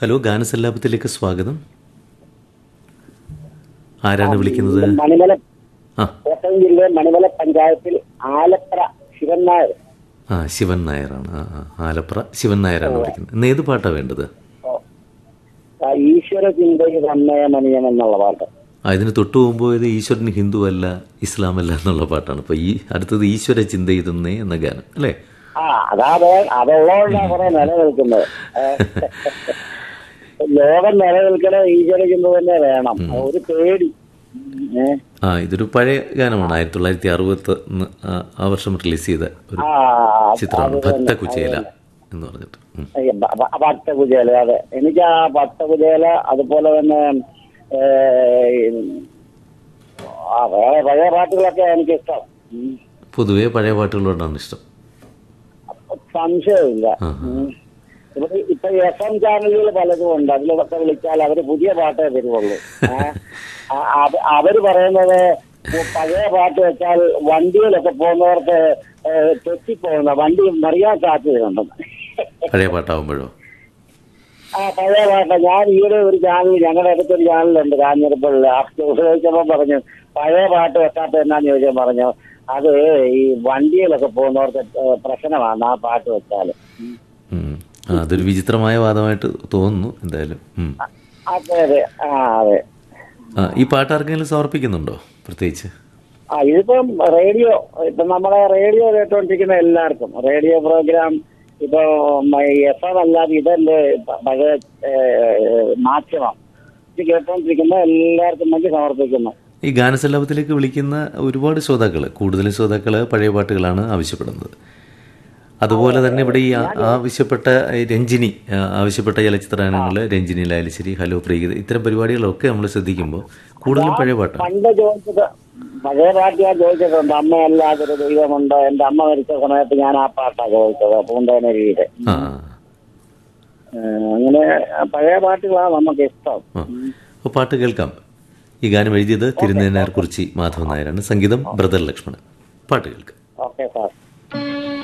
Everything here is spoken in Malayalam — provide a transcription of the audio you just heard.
ഹലോ ഗാനസല്ലാപത്തിലേക്ക് സ്വാഗതം ആരാണ് വിളിക്കുന്നത് മണിമല ആ കോട്ടയം ജില്ലയിലെ മണിമല പഞ്ചായത്തിൽ ആലപ്പുഴ ശിവൻ നായർ ആ ശിവൻ നായരാണ് ആ ആ ആലപ്ര ശിവൻ നായരാണ് വിളിക്കുന്നത് ഇന്ന് ഏത് പാട്ടാണ് വേണ്ടത് ആ, ഈശ്വര ചിന്തയിൽ അമ്മയ മണിയം എന്നുള്ള പാട്ട് ആ ഇതിന് തൊട്ടു മുമ്പ് ഇത് ഈശ്വരൻ ഹിന്ദു അല്ല ഇസ്ലാം അല്ല എന്നുള്ള പാട്ടാണ് അപ്പോൾ ഈ അടുത്തത് ഈശ്വര ചിന്ത ഇതുന്നേ എന്ന ഗാനം അല്ലേ ആ അതാ വേ- അതുള്ളതുകൊണ്ടാ കുറെ നിലനിൽക്കുന്നത് ഏ, ലോകം നിലനിൽക്കണ ഈശ്വര ചിന്ത തന്നെ വേണം ഒരു പേടി ഏ, ആ ഇതൊരു പഴയ ഗാനമാണ് ആയിരത്തി തൊള്ളായിരത്തി അറുപത്തി ആ വർഷം റിലീസ് ചെയ്ത ഒരു ആ ചിത്രമാണ് ഭക്ത കുചേല എന്ന് പറഞ്ഞിട്ട് ഉം. ഈ ഭ- ഭ- ഭക്തകുചേല അതെ എനിക്ക് ആ ഭക്തകുചേല അതുപോലെ തന്നെ ഏ, ആ വേറെ പഴയ പാട്ടുകളൊക്കെ എനിക്ക് ഇഷ്ടം ഉം. പൊതുവേ പഴയ പാട്ടുകളോടാണ് ഇഷ്ടം സംശയമില്ല ആ, ഉം. ഇവിടെ ഇപ്പൊ എഫ് എം ചാനലുകൾ പലതും ഉണ്ട് അതിലൊക്കെ വിളിച്ചാൽ അവര് പുതിയ പാട്ടേ തരുവുള്ളൂ ഏ? ആ- അവ- അവര് പറയുന്നത് പഴയ പാട്ട് വെച്ചാൽ വണ്ടിയിലൊക്കെ പോകുന്നവർക്ക് ഏ, തെറ്റിപ്പോകുന്ന വണ്ടി മറിയാൻ സാധ്യതയുണ്ടെന്ന് പഴയ പാട്ടാവുമ്പോഴോ ആ പഴയ പാട്ട് ഞാൻ ഈയിടെ ഒരു ചാനൽ ഞങ്ങളുടെ അടുത്തൊരു ചാനലുണ്ട് കാഞ്ഞിരപ്പള്ളി ആ ചോദിച്ചപ്പോ പറഞ്ഞു പഴയ പാട്ട് വെക്കാത്ത എന്നാന്ന് ചോദിച്ചാൽ പറഞ്ഞു അത് ഈ വണ്ടിയിലൊക്കെ പോകുന്നവർക്ക് ഏ, പ്രശ്നമാണ് ആ പാട്ട് വെച്ചാൽ ഉം. ആ അതൊരു വിചിത്രമായ വാദമായിട്ട് തോന്നുന്നു എന്തായാലും ഉം. അതെ അതെ ആ അതെ ആ ഈ പാട്ട് ആർക്കെങ്കിലും സമർപ്പിക്കുന്നുണ്ടോ പ്രത്യേകിച്ച് ആ ഇതിപ്പം റേഡിയോ ഇപ്പൊ നമ്മളെ റേഡിയോ കേട്ടോണ്ടിരിക്കുന്ന എല്ലാവർക്കും റേഡിയോ പ്രോഗ്രാം ഇപ്പൊ എഫ് എം അല്ലാതെ ഇതല്ലേ പ- പഴയ ഏ, മാധ്യമം ഇത് കേട്ടോണ്ടിരിക്കുന്ന എല്ലാവർക്കും വേണ്ടി സമർപ്പിക്കുന്നു ഈ ഗാനസല്ലാപത്തിലേക്ക് വിളിക്കുന്ന ഒരുപാട് ശ്രോതാക്കൾ കൂടുതലും ശ്രോതാക്കൾ പഴയ പാട്ടുകളാണ് ആവശ്യപ്പെടുന്നത് അതുപോലെ തന്നെ ഇവിടെ ഈ ആ- ആവശ്യപ്പെട്ട ഈ രഞ്ജിനി ആ, ആവശ്യപ്പെട്ട ചലച്ചിത്രഗാനങ്ങൾ രഞ്ജിനിയിലായാലും ശരി ഹലോ പ്രീതി ഇത്തരം പരിപാടികളൊക്കെ നമ്മൾ ശ്രദ്ധിക്കുമ്പോൾ കൂടുതലും പഴയ പാട്ടാണ് പണ്ട് ചോദിച്ചത് പഴയ പാട്ട് ഞാൻ ചോദിച്ചിട്ടുണ്ട് അമ്മയല്ലാതൊരു ദൈവമുണ്ടോ എന്റെ അമ്മ മരിച്ച സമയത്ത് ഞാൻ ആ പാട്ടാ ചോദിച്ചത് പൂന്തേനരിയുടെ ആ അങ്ങനെ പഴയ പാട്ടുകളാണ് നമുക്ക് ഇഷ്ടം ആ അപ്പോൾ പാട്ട് കേൾക്കാം ഈ ഗാനം എഴുതിയത് തിരുനേനാർ കുറിച്ചി മാധവൻ നായരാണ് സംഗീതം ബ്രദർ ലക്ഷ്മണൻ പാട്ട് കേൾക്കാം ഓക്കെ സാർ